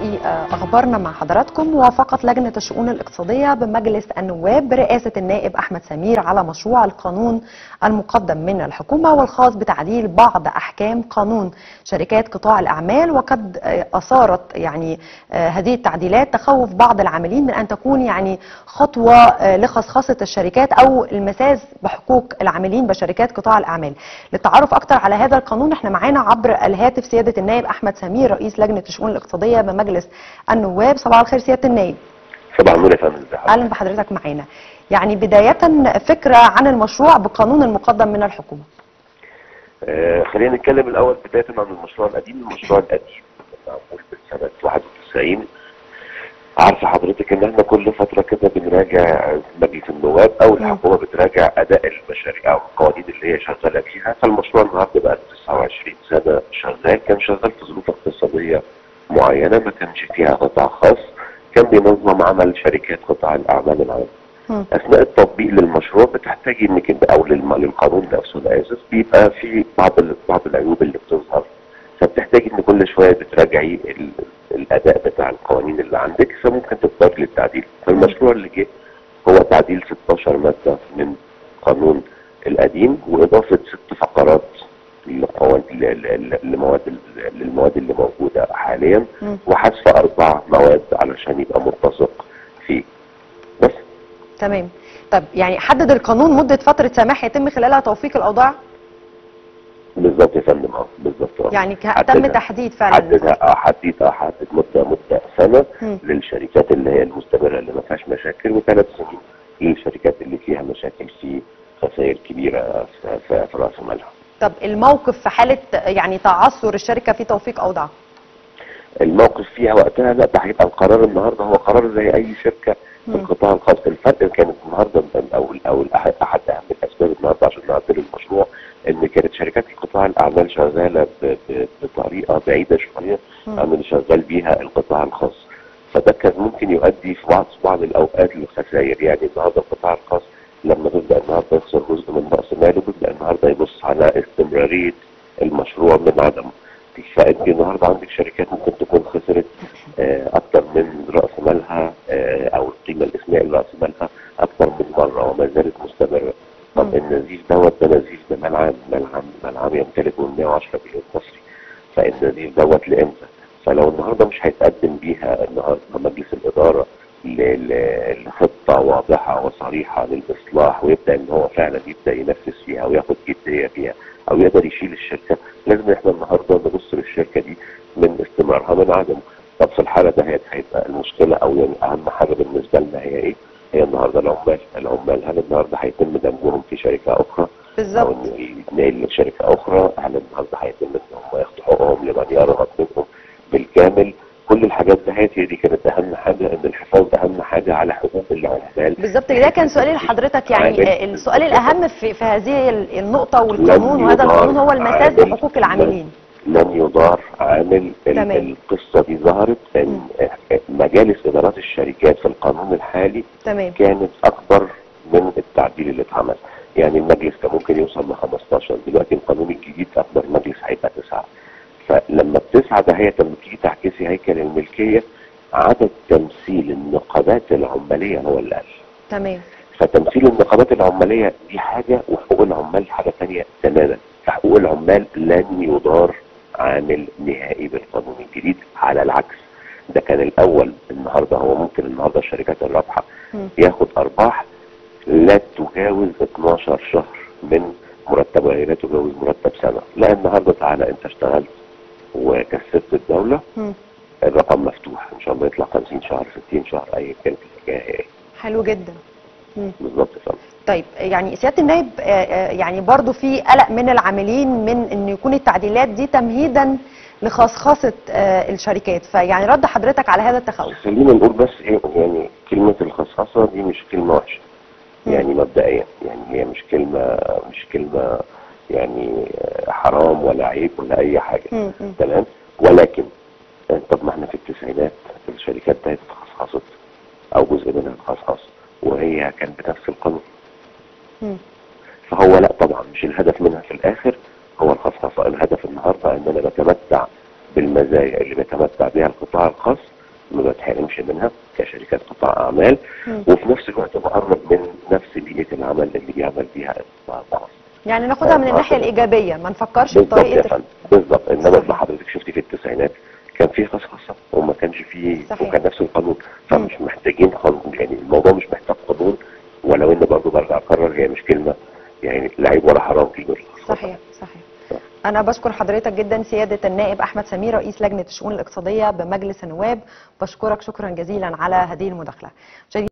في أخبارنا مع حضراتكم وافقت لجنة الشؤون الاقتصادية بمجلس النواب برئاسة النائب أحمد سمير على مشروع القانون المقدم من الحكومة والخاص بتعديل بعض أحكام قانون شركات قطاع الأعمال وقد أثارت يعني هذه التعديلات تخوف بعض العاملين من أن تكون يعني خطوة لخصخصة الشركات أو المساس بحقوق العاملين بشركات قطاع الأعمال للتعرف أكثر على هذا القانون احنا معانا عبر الهاتف سيادة النائب أحمد سمير رئيس لجنة الشؤون الاقتصادية بمجلس النواب صباح الخير سيادة النائب صباح النور يا فندم ازي أهلا بحضرتك معانا يعني بداية فكرة عن المشروع بالقانون المقدم من الحكومة آه خلينا نتكلم الاول بدايه عن المشروع القديم المشروع القديم معمول من سنه 91 عارفه حضرتك ان احنا كل فتره كده بنراجع مجلس النواب او الحكومه بتراجع اداء المشاريع او القوانين اللي هي شغاله فيها فالمشروع النهارده بقى 29 سنه شغال كان شغال في ظروف اقتصاديه معينه ما كانش فيها قطاع خاص كان بينظم عمل شركات قطاع الاعمال العام اثناء التطبيق للمشروع بتحتاجي انك انت او للقانون نفسه انا اسف بيبقى في بعض بعض العيوب اللي بتظهر فبتحتاجي ان كل شويه بتراجعي الاداء بتاع القوانين اللي عندك فممكن تضطر للتعديل فالمشروع اللي جه هو تعديل 16 ماده من قانون القديم واضافه ست فقرات للمواد للمواد اللي موجوده حاليا وحذف اربع مواد علشان يبقى متسق فيه بس تمام طب يعني حدد القانون مدة فترة سماح يتم خلالها توفيق الأوضاع بالظبط يا فندم اه بالظبط اه يعني تم تحديد فعلا حددها اه حدد اه حدد مده مده سنه م. للشركات اللي هي المستمره اللي ما فيهاش مشاكل وثلاث سنين للشركات اللي فيها مشاكل في خسائر كبيره في, في, في راس مالها. طب الموقف في حاله يعني تعثر الشركه في توفيق اوضاع؟ الموقف فيها وقتها لا ده هيبقى القرار النهارده هو قرار زي اي شركه في القطاع الخاص الفرق كانت النهارده او او احد احد اهم الاسباب النهارده عشان نعدل المشروع ان كانت شركات قطاع الاعمال شغاله بطريقه بعيده شويه عن اللي شغال بيها القطاع الخاص فده كان ممكن يؤدي في بعض بعض الاوقات للخسائر يعني النهارده القطاع الخاص لما تبدا النهارده يخسر جزء من راس ماله بيبدا النهارده يبص على استمراريه المشروع من عدمه فانت النهارده عندك شركات ممكن تكون خسرت اكثر من راس مالها او القيمه الاسميه لراس مالها اكثر من مره وما زالت مستمره طب النزيف دوت ده نزيف ده مال عام مال عام مال عام يمتلك من 110 مليون مصري فالنزيف دوت لامتى؟ فلو النهارده مش هيتقدم بيها النهارده مجلس الاداره لخطه واضحه وصريحه للاصلاح ويبدا ان هو فعلا يبدا ينفذ فيها وياخد جديه فيها او يقدر يشيل الشركه لازم احنا النهارده نبص للشركه دي من استمرارها من عدمه طب في الحاله ده هيبقى المشكله او يعني اهم حاجه بالنسبه لنا هي ايه؟ هي النهارده العمال العمال هل النهارده هيتم دمجهم في شركه اخرى بالظبط او انه يتنقل لشركه اخرى هل النهارده هيتم ان هم ياخدوا حقوقهم لمن يرغب منهم بالكامل كل الحاجات دهيت هي دي كانت اهم حاجه ان الحفاظ اهم حاجه على حقوق العمال بالظبط ده كان سؤالي لحضرتك يعني السؤال الاهم في, في هذه النقطه والقانون وهذا القانون هو المساس بحقوق العاملين لن يضار عامل القصه دي ظهرت ان مجالس ادارات الشركات في القانون الحالي تمام. كانت اكبر من التعديل اللي اتعمل يعني المجلس كان ممكن يوصل ل 15 دلوقتي القانون الجديد اكبر مجلس هيبقى تسعه فلما التسعه ده هي لما تيجي تعكسي هيكل الملكيه عدد تمثيل النقابات العماليه هو اللي قل تمام فتمثيل النقابات العماليه دي حاجه وحقوق العمال حاجه ثانيه تماما فحقوق العمال لن يضار عامل نهائي بالقانون الجديد على العكس ده كان الاول النهارده هو ممكن النهارده الشركات الرابحه ياخد ارباح لا تجاوز 12 شهر من مرتبه لا تجاوز مرتب سنه لا النهارده تعالى انت اشتغلت وكسبت الدوله م. الرقم مفتوح ان شاء الله يطلع 50 شهر 60 شهر اي كانت الحكايه ايه حلو جدا بالظبط يا فندم طيب يعني سياده النائب يعني برضو في قلق من العاملين من ان يكون التعديلات دي تمهيدا لخصخصه الشركات فيعني رد حضرتك على هذا التخوف خلينا نقول بس ايه يعني كلمه الخصخصه دي مش كلمه وحشه يعني مبدئيا يعني هي مش كلمه مش كلمه يعني حرام ولا عيب ولا اي حاجه تمام ولكن طب ما احنا في التسعينات الشركات دي اتخصصت او جزء منها اتخصص وهي كانت بنفس القانون فهو لا طبعا مش الهدف منها في الاخر هو الخصخصه الهدف النهارده ان انا بتمتع بالمزايا اللي بيتمتع بها القطاع الخاص ما بتحرمش منها كشركات قطاع اعمال مم. وفي نفس الوقت بقرب من نفس بيئه العمل اللي بيعمل بيها مع بعض يعني ناخدها من الناحيه الايجابيه ما نفكرش بالظبط يا بطريقه فندم بالظبط انما صحيح. ما حضرتك شفتي في التسعينات كان في خصخصه وما كانش فيه صحيح. وكان نفس القانون فمش محتاجين قانون يعني الموضوع مش محتاج قانون ولو ان برضه برجع اكرر هي مش كلمه يعني لعيب ولا حرام كلمه الخصخصة. صحيح صحيح أنا بشكر حضرتك جدا سيادة النائب أحمد سمير رئيس لجنة الشؤون الاقتصادية بمجلس النواب بشكرك شكرا جزيلا على هذه المداخلة. مشاهدينا